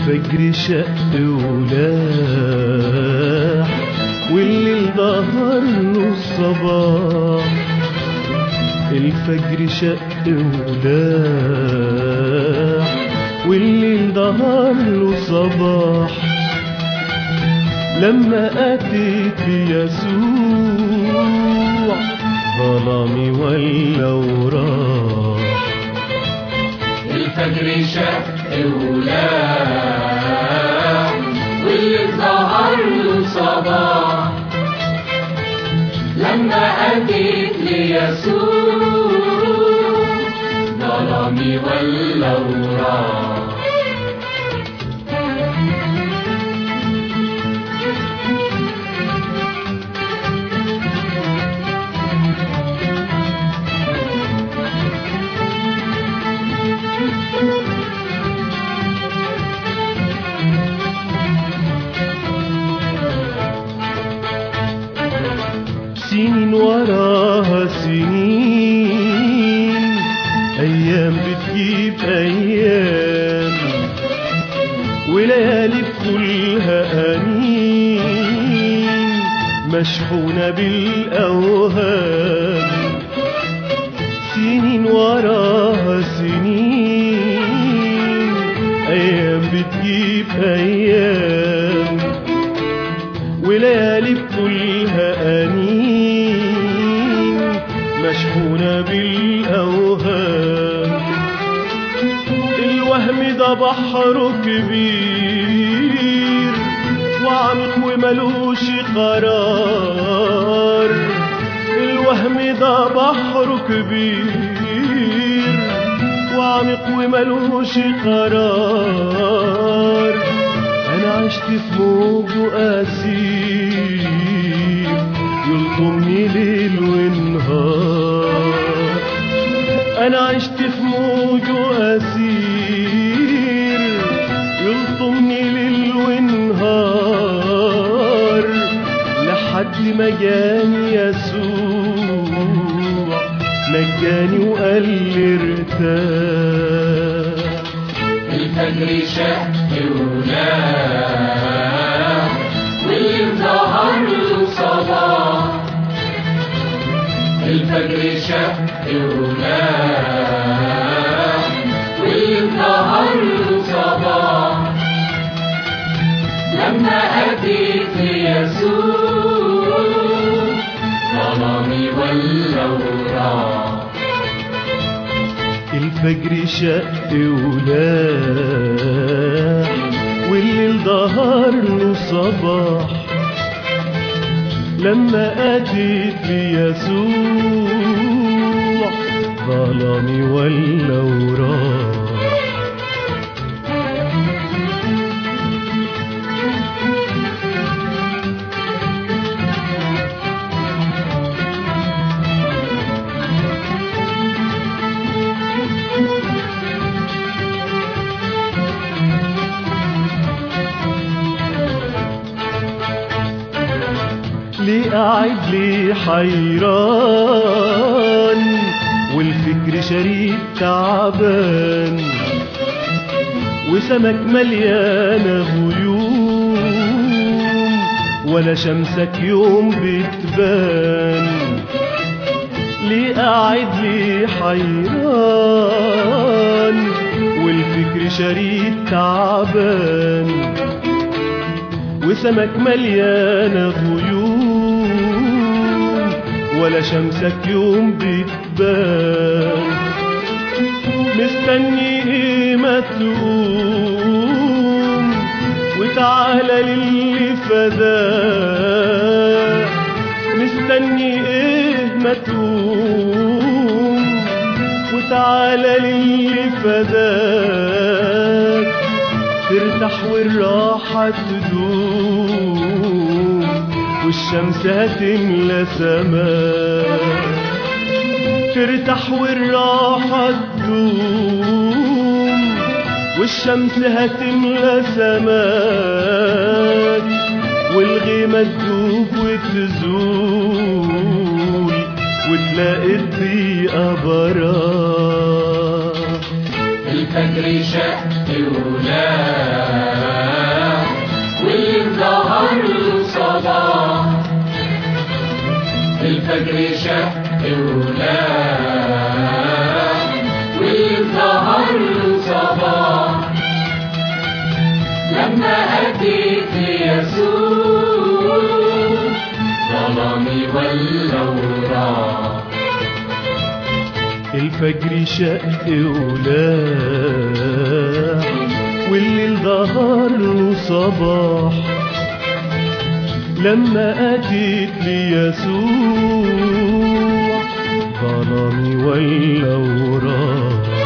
الفجر شق ولاح والليل ظهر له الصباح الفجر شق ولاح والليل ظهر له صباح لما أتيت يسوع ظلامي ولا وراح الفجر شق ولاح واللي ظهر له صباح لما أتيت ليسوع ظلمي ولا وراح سنين وراها سنين أيام بتجيب أيام وليالي كلها أنين مشحونة بالأوهام سنين وراها سنين أيام بتجيب أيام وليالي كلها أنين مشحونة بالأوهام الوهم ده بحر كبير وعمق وملوش قرار الوهم ده بحر كبير وعمق وملوش قرار انا عشت في موج واسير يلطمني ليل ونهار انا عشت في موج واسير يلطمني ليل ونهار لحد ما جاني يسوع نجاني وقال لي ارتاح الفجر شق ولاح واللي ظهر له صباح الفجر شق ولاح واللي ظهر له صباح لما أتيت ليسوع ظلمي ولا وراح الفجر شق ولاح والليل ظهر له صباح لما أتيت ليسوع ظلمي ولا وراح ليه قاعد ليه حيران والفكر شريك تعبان وسمك مليانة غيوم ولا شمسك يوم بتبان ليه قاعد ليه حيران والفكر شريك تعبان وسمك مليانة غيوم ولا شمسك يوم بتبان مستني ايه ما تقوم وتعالى للي فداك مستني ايه ما تقوم وتعالى للي فداك ترتاح والراحة تدوم والشمس هتملى سماك ترتاح والراحة تدوم والشمس هتملى سماك والغيمة تدوب وتزول وتلاقي الضيقة براك الفجر شق ولاح واللي ظهر له صباح الفجر شق ولاح واللي ظهر له صباح لما أتيت يسوع ظلمي ولا وراح الفجر شق ولاح والليل ظهر له صباح لما أتيت ليسوع ظلمي ولا وراح